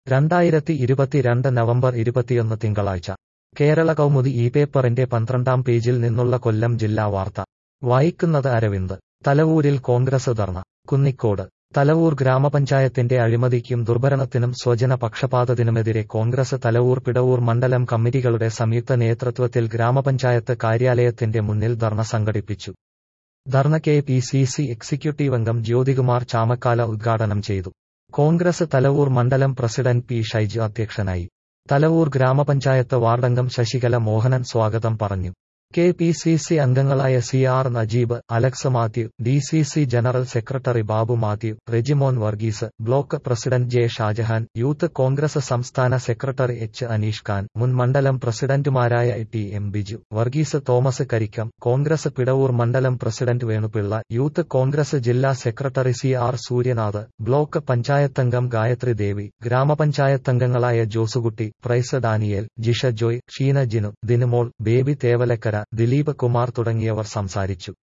രണ്ടായിരത്തി ഇരുപത്തിരണ്ട് നവംബർ ഇരുപത്തിയൊന്ന് തിങ്കളാഴ്ച കേരള കൗമുദി ഈ പേപ്പറിന്റെ പന്ത്രണ്ടാം പേജിൽ നിന്നുള്ള കൊല്ലം ജില്ലാ വാർത്ത വായിക്കുന്നത് അരവിന്ദ് തലവൂരിൽ കോൺഗ്രസ് ധർണ കുന്നിക്കോട് തലവൂർ ഗ്രാമപഞ്ചായത്തിന്റെ അഴിമതിക്കും ദുർഭരണത്തിനും സ്വജന പക്ഷപാതത്തിനുമെതിരെ കോൺഗ്രസ് തലവൂർ പിടവൂർ മണ്ഡലം കമ്മിറ്റികളുടെ സംയുക്ത നേതൃത്വത്തിൽ ഗ്രാമപഞ്ചായത്ത് കാര്യാലയത്തിന്റെ മുന്നിൽ ധർണ സംഘടിപ്പിച്ചു dharna K P C C executive അംഗം ജ്യോതികുമാർ ചാമക്കാല ഉദ്ഘാടനം ചെയ്തു കോൺഗ്രസ് തലവൂർ മണ്ഡലം പ്രസിഡന്റ് പി ഷൈജു അധ്യക്ഷനായി തലവൂർ ഗ്രാമപഞ്ചായത്ത് വാർഡംഗം ശശികല മോഹനൻ സ്വാഗതം പറഞ്ഞു കെ പി സി സി അംഗങ്ങളായ C R Najeeb Alex Mathew D C C general secretary Babu Mathew Rejimon Varghese block president J Shajahan youth Congress സംസ്ഥാന സെക്രട്ടറി എച്ച് അനീഷ് ഖാൻ മുൻ മണ്ഡലം പ്രസിഡന്റുമാരായ T M Biju Varghese Thomas Karikkam Congress Pidavoor മണ്ഡലം പ്രസിഡന്റ് വേണുപിള്ള യൂത്ത് കോൺഗ്രസ് ജില്ലാ secretary C R Suryanath block പഞ്ചായത്തംഗം ഗായത്രി ദേവി ഗ്രാമപഞ്ചായത്തംഗങ്ങളായ Josekutty Price Daniel Jisha Joy Sheena Jinu Dinumol Baby Thevalakkara Dileep Kumar തുടങ്ങിയവർ സംസാരിച്ചു